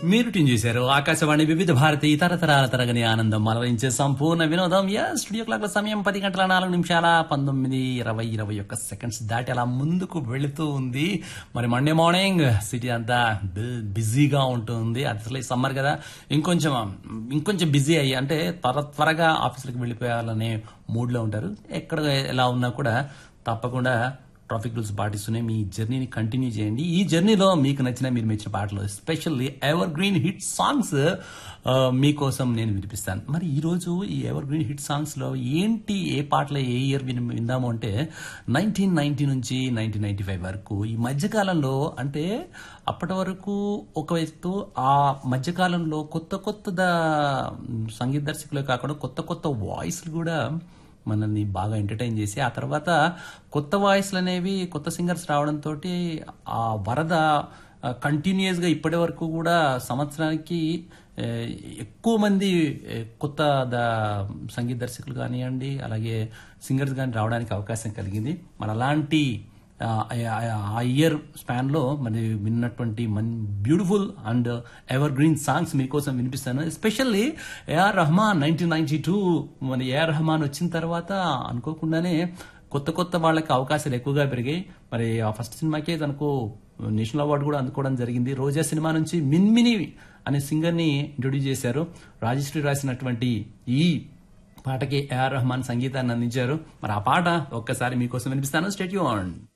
మీరు ట్యూన్ చేశారు ఆకాశవాణి వివిధ భారతి తరతరాల తరగని ఆనందం అలరించే సంపూర్ణ వినోదం యా స్టూడియో క్లాక్ సమయం పది గంటల నాలుగు నిమిషాల పంతొమ్మిది ఇరవై ఇరవై ఒక్క సెకండ్స్ దాటి అలా ముందుకు వెళుతూ ఉంది మరి మండే మార్నింగ్ సిటీ అంతా బి- బిజీగా ఉంటుంది అది అసలు సమ్మర్ కదా ఇంకొంచెం ఇంకొంచెం బిజీ అయ్యి అంటే త్వర త్వరగా ఆఫీసులకు వెళ్ళిపోయాలనే మూడ్లో ఉంటారు ఎక్కడ ఎలా ఉన్నా కూడా తప్పకుండా ట్రాఫిక్ రూల్స్ పాటిస్తూనే మీ జర్నీని కంటిన్యూ చేయండి ఈ జర్నీలో మీకు నచ్చిన మీరు మెచ్చిన పాటలు especially evergreen hit songs మీకోసం నేను వినిపిస్తాను మరి ఈ రోజు ఈ ఎవర్ గ్రీన్ హిట్ సాంగ్స్ లో ఏంటి ఏ పాటలు ఏ ఇయర్ విని విందాము అంటే నైన్టీన్ నైన్టీ నుంచి నైన్టీన్ నైన్టీ ఫైవ్ వరకు ఈ మధ్యకాలంలో అంటే అప్పటి వరకు ఒక వ్యక్తి ఆ మధ్యకాలంలో కొత్త కొత్త ద- సంగీత దర్శకులే కాకుండా కొత్త కొత్త వాయిస్లు కూడా మనల్ని బాగా ఎంటర్టైన్ చేసి ఆ తర్వాత కొత్త వాయిస్లు అనేవి కొత్త సింగర్స్ రావడంతో ఆ వరద కంటిన్యూస్ గా ఇప్పటి వరకు కూడా సంవత్సరానికి ఏ, ఎక్కువ మంది ఏ, కొత్త ద సంగీత దర్శకులు కానివ్వండి అలాగే సింగర్స్ కానీ రావడానికి అవకాశం కలిగింది మరి అలాంటి ఆ, ఆ- ఆ ఇయర్ స్పాన్ లో మరి విన్నటువంటి మన్ beautiful and evergreen songs మీకోసం వినిపిస్తాను especially AR Rahman nineteen ninety two మరి ఏఆర్ రహమాన్ వచ్చిన తర్వాత అనుకోకుండానే కొత్త కొత్త వాళ్ళకి అవకాశాలు ఎక్కువగా పెరిగాయి మరి ఆ ఫస్ట్ సినిమాకే తనకు నేషనల్ అవార్డు కూడా అందుకోవడం జరిగింది రోజా సినిమా నుంచి మిన్మిని అనే సింగర్ ని ఇంట్రొడ్యూస్ చేశారు రాజశ్రీ రాసినటువంటి ఈ పాటకి ఏఆర్ రహమాన్ సంగీతాన్ని అందించారు మరి ఆ పాట ఒక్కసారి మీకోసం వినిపిస్తాను స్టేట్యూ ఆన్